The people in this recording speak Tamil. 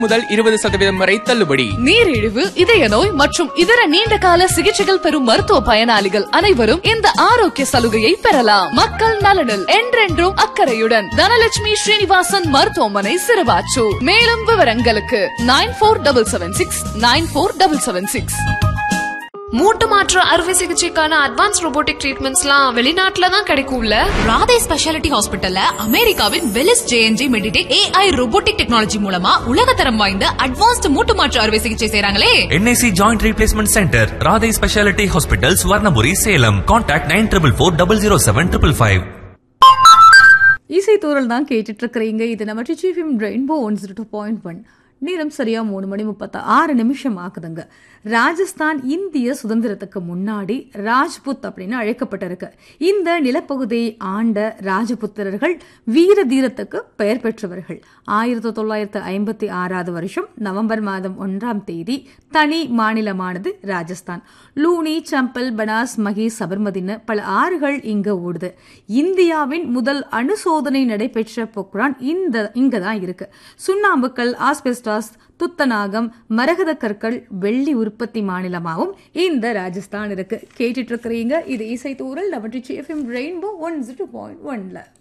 முதல் இருபது சதவீதம் வரை தள்ளுபடி நீரிழிவு இதய நோய் மற்றும் இதர நீண்ட கால சிகிச்சைகள் பெறும் மருத்துவ பயனாளிகள் அனைவரும் இந்த ஆரோக்கிய சலுகையை பெறலாம் மக்கள் நலனில் என்றென்றும் அக்கறையுடன் தனலட்சுமி ஸ்ரீனிவாசன் மருத்துவமனை சிறுவாச்சூர் மேலும் விவரங்களுக்கு nine four double seven six nine four double seven six மூட்டு மாற்று அறுவை சிகிச்சைக்கான அட்வான்ஸ் ரோபோட்டிக் ட்ரீட்மெண்ட்ஸ்லாம் வெளிநாட்டுல தான் கிடைக்கும்ல ராதே ஸ்பெஷாலிட்டி ஹாஸ்பிட்டல்ல அமெரிக்காவின் வெலிஸ் ஜேஎன்ஜி மெடிடேட் ஏஐ ரோபோட்டிக் டெக்னாலஜி மூலமா உலகத்தரம் வாய்ந்த அட்வான்ஸ்ட் மூட்டு மாற்று அறுவை சிகிச்சை செய்றாங்களே NIC joint replacement centre Radhe speciality hospital Swarnapuri Salem contact nine triple four double zero seven triple five இசை தூரல் தான் கேட்டுட்டு இருக்கிறீங்க இது நம்ம டிச்சிஃபிம் rainbow one zero two point one நேரம் சரியா மூணு மணி முப்பத்தி ஆறு நிமிஷம் ஆகுதுங்க ராஜஸ்தான் இந்திய சுதந்திரத்துக்கு முன்னாடி ராஜ்புத் அப்படின்னு அழைக்கப்பட்டிருக்கு இந்த நிலப்பகுதியை ஆண்ட ராஜபுத்திரர்கள் வீர தீரத்துக்கு பெயர் பெற்றவர்கள் ஆயிரத்தி தொள்ளாயிரத்து ஐம்பத்தி ஆறாவது வருஷம் நவம்பர் மாதம் ஒன்றாம் தேதி தனி மாநிலமானது ராஜஸ்தான் லூனி சம்பல் பனாஸ் மகி சபர்மதின்னு பல ஆறுகள் இங்க ஓடுது இந்தியாவின் முதல் அணுசோதனை நடைபெற்ற பொக்ரான் இந்த இங்க தான் இருக்கு சுண்ணாம்புக்கல் ஆஸ்பெஸ்டாஸ் துத்தநாகம் மரகத கற்கள் வெள்ளி உற்பத்தி மாநிலமாகவும் இந்த ராஜஸ்தான் இருக்கு கேட்டுட்டு இருக்கிறீங்க இது இசை தூரல் double FM rainbow one zero point ஒன்ல